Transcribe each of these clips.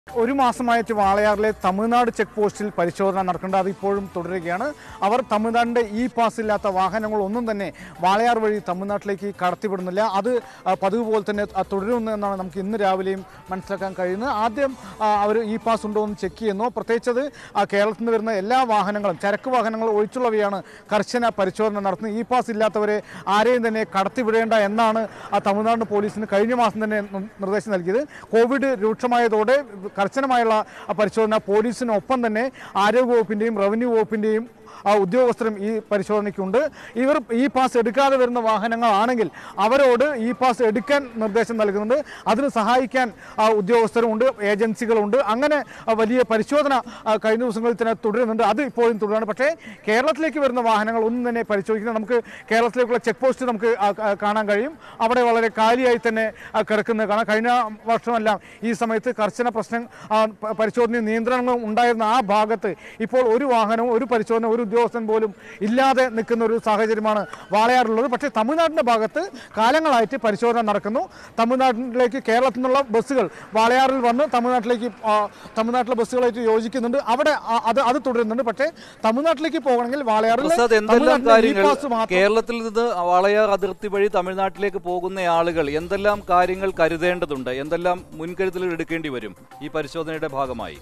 ഒരു മാസമായിട്ട് വാളയാറിലെ തമിഴ്നാട് ചെക്ക് പോസ്റ്റിൽ പരിശോധന നടക്കേണ്ടത് അത് ഇപ്പോഴും തുടരുകയാണ് അവർ തമിഴ്നാടിൻ്റെ ഇ പാസ് ഇല്ലാത്ത വാഹനങ്ങളൊന്നും തന്നെ വാളയാർ വഴി തമിഴ്നാട്ടിലേക്ക് കടത്തിവിടുന്നില്ല അത് ആ, പതിവ് പോലെ തന്നെ ആ, തുടരുന്നു എന്നാണ് നമുക്ക് ഇന്ന് രാവിലെയും മനസ്സിലാക്കാൻ കഴിയുന്നത് ആദ്യം അവർ ഇ പാസ് ഉണ്ടോ എന്ന് ചെക്ക് ചെയ്യുന്നു പ്രത്യേകിച്ചത് ആ, കേരളത്തിൽ നിന്ന് വരുന്ന എല്ലാ വാഹനങ്ങളും ചരക്ക് വാഹനങ്ങൾ ഒഴിച്ചുള്ളവയാണ് കർശന പരിശോധന നടത്തുന്നത് ഇ പാസ് ഇല്ലാത്തവരെ ആരെയും തന്നെ കടത്തിവിടേണ്ട എന്നാണ് ആ തമിഴ്നാട് പോലീസിന് കഴിഞ്ഞ മാസം തന്നെ നി- നിർദ്ദേശം നൽകിയത് കോവിഡ് രൂക്ഷമായതോടെ കർശനമായുള്ള ആ പരിശോധന പോലീസിനൊപ്പം തന്നെ ആരോഗ്യവകുപ്പിൻ്റെയും റവന്യൂ വകുപ്പിൻ്റെയും ആ ഉദ്യോഗസ്ഥരും ഈ പരിശോധനയ്ക്കുണ്ട് ഇവർ ഈ പാസ് എടുക്കാതെ വരുന്ന വാഹനങ്ങളാണെങ്കിൽ അവരോട് ഈ പാസ് എടുക്കാൻ നിർദ്ദേശം നൽകുന്നുണ്ട് അതിന് സഹായിക്കാൻ ആ, ഉദ്യോഗസ്ഥരുമുണ്ട് ഏജൻസികളുണ്ട് അങ്ങനെ ആ, വലിയ പരിശോധന ആ, കഴിഞ്ഞ ദിവസങ്ങളിൽ തന്നെ തുടരുന്നുണ്ട് അത് ഇപ്പോഴും തുടരുകയാണ് പക്ഷേ കേരളത്തിലേക്ക് വരുന്ന വാഹനങ്ങൾ ഒന്നും തന്നെ പരിശോധിക്കുന്നത് നമുക്ക് കേരളത്തിലേക്കുള്ള ചെക്ക് പോസ്റ്റ് നമുക്ക് ആ, ആ, കാണാൻ കഴിയും അവിടെ വളരെ കാലിയായി തന്നെ ആ, കിടക്കുന്നത് കാണാം കഴിഞ്ഞ വർഷമെല്ലാം ഈ സമയത്ത് കർശന പ്രശ്നം ആ, പ- പരിശോധനയും നിയന്ത്രണങ്ങളും ഉണ്ടായിരുന്ന ആ ഭാഗത്ത് ഇപ്പോൾ ഒരു വാഹനവും ഒരു പരിശോധന ഒരു ഉദ്യോഗസ്ഥൻ പോലും ഇല്ലാതെ നിൽക്കുന്ന ഒരു സാഹചര്യമാണ് വാളയാറുള്ളത് പക്ഷേ തമിഴ്നാടിൻ്റെ ഭാഗത്ത് കാലങ്ങളായിട്ട് പരിശോധന നടക്കുന്നു തമിഴ്നാട്ടിലേക്ക് കേരളത്തിൽ നിന്നുള്ള ബസ്സുകൾ വാളയാറിൽ വന്ന് തമിഴ്നാട്ടിലേക്ക് ആ, തമിഴ്നാട്ടിലെ ബസ്സുകളായിട്ട് യോജിക്കുന്നുണ്ട് അവിടെ ആ- അത് അത് തുടരുന്നുണ്ട് പക്ഷേ തമിഴ്നാട്ടിലേക്ക് പോകണമെങ്കിൽ വാളയാറിൽ പ്രസാദ് എന്തെല്ലാം തമിഴ്നാട്ടിലെ ഈ കാര്യങ്ങൾ പാസ് മാത്രം കേരളത്തിൽ നിന്ന് വളയാർ അതിർത്തി വഴി തമിഴ്നാട്ടിലേക്ക് പോകുന്ന ആളുകൾ എന്തെല്ലാം കാര്യങ്ങൾ കരുതേണ്ടതുണ്ട് എന്തെല്ലാം മുൻകരുതലുകൾ എടുക്കേണ്ടി വരും ഈ പരിശോധനയുടെ ഭാഗമായി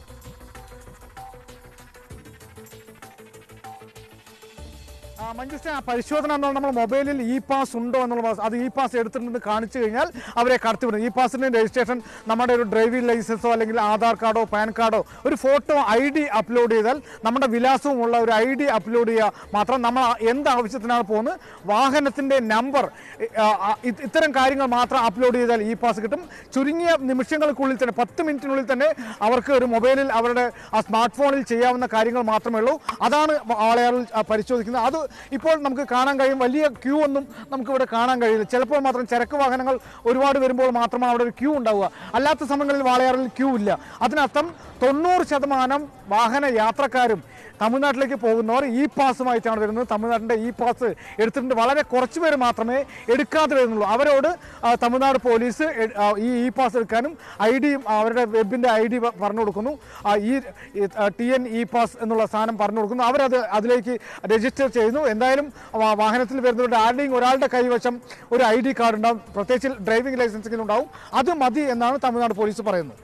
ആ, മഞ്ജുഷ ആ പരിശോധന എന്നുള്ള നമ്മൾ മൊബൈലിൽ ഇ പാസ് ഉണ്ടോ എന്നുള്ള പാസ് അത് ഇ പാസ് എടുത്തിട്ടുണ്ടെന്ന് കാണിച്ചു കഴിഞ്ഞാൽ അവരെ കടത്തിവിടും ഇ പാസിന്റെ രജിസ്ട്രേഷൻ നമ്മുടെ ഒരു ഡ്രൈവിംഗ് ലൈസൻസോ അല്ലെങ്കിൽ ആധാർ കാർഡോ പാൻ കാർഡോ ഒരു ഫോട്ടോ ഐ ഡി അപ്ലോഡ് ചെയ്താൽ നമ്മുടെ വിലാസവും ഉള്ള ഒരു ഐ ഡി അപ്ലോഡ് ചെയ്യുക മാത്രം നമ്മൾ ആ- എന്ത് ആവശ്യത്തിനാണ് പോകുന്നത് വാഹനത്തിന്റെ നമ്പർ ഇത്തരം കാര്യങ്ങൾ മാത്രം അപ്ലോഡ് ചെയ്താൽ ഇ പാസ് കിട്ടും ചുരുങ്ങിയ നിമിഷങ്ങൾക്കുള്ളിൽ തന്നെ പത്ത് മിനിറ്റിനുള്ളിൽ തന്നെ അവർക്ക് ഒരു മൊബൈലിൽ അവരുടെ ആ സ്മാർട്ട് ഫോണിൽ ചെയ്യാവുന്ന കാര്യങ്ങൾ മാത്രമേ ഉള്ളൂ അതാണ് വാളയാറിൽ ആ, പരിശോധിക്കുന്നത് അത് ഇപ്പോൾ നമുക്ക് കാണാൻ കഴിയും വലിയ ക്യൂ ഒന്നും നമുക്ക് ഇവിടെ കാണാൻ കഴിയില്ല ചിലപ്പോൾ മാത്രം ചരക്ക് വാഹനങ്ങൾ ഒരുപാട് വരുമ്പോൾ മാത്രമാണ് അവിടെ ഒരു ക്യൂ ഉണ്ടാവുക അല്ലാത്ത സമയങ്ങളിൽ വാളയാറിൽ ക്യൂ ഇല്ല അതിനർത്ഥം തൊണ്ണൂറ് ശതമാനം വാഹന യാത്രക്കാരും തമിഴ്നാട്ടിലേക്ക് പോകുന്നവർ ഇ പാസുമായിട്ടാണ് വരുന്നത് തമിഴ്നാട്ടിൻ്റെ ഇ പാസ് എടുത്തിട്ടുണ്ട് വളരെ കുറച്ച് പേര് മാത്രമേ എടുക്കാതെ വരുന്നുള്ളൂ അവരോട് ആ, തമിഴ്നാട് പോലീസ് എ- ആ, ഈ ഇ പാസ് എടുക്കാനും ഐ ഡി അവരുടെ വെബിൻ്റെ ഐ ഡി പറഞ്ഞു കൊടുക്കുന്നു ആ, ഈ ടി എൻ ഇ പാസ് എന്നുള്ള സാധനം പറഞ്ഞു കൊടുക്കുന്നു അവരത് അതിലേക്ക് രജിസ്റ്റർ ചെയ്യുന്നു എന്തായാലും വാ- വാഹനത്തിൽ വരുന്നവരുടെ ആരുടെയും ഒരാളുടെ കൈവശം ഒരു ഐ ഡി കാർഡ് ഉണ്ടാവും പ്രത്യേകിച്ച് ഡ്രൈവിംഗ് ലൈസൻസെങ്കിലും ഉണ്ടാവും അത് മതി എന്നാണ് തമിഴ്നാട് പോലീസ് പറയുന്നത്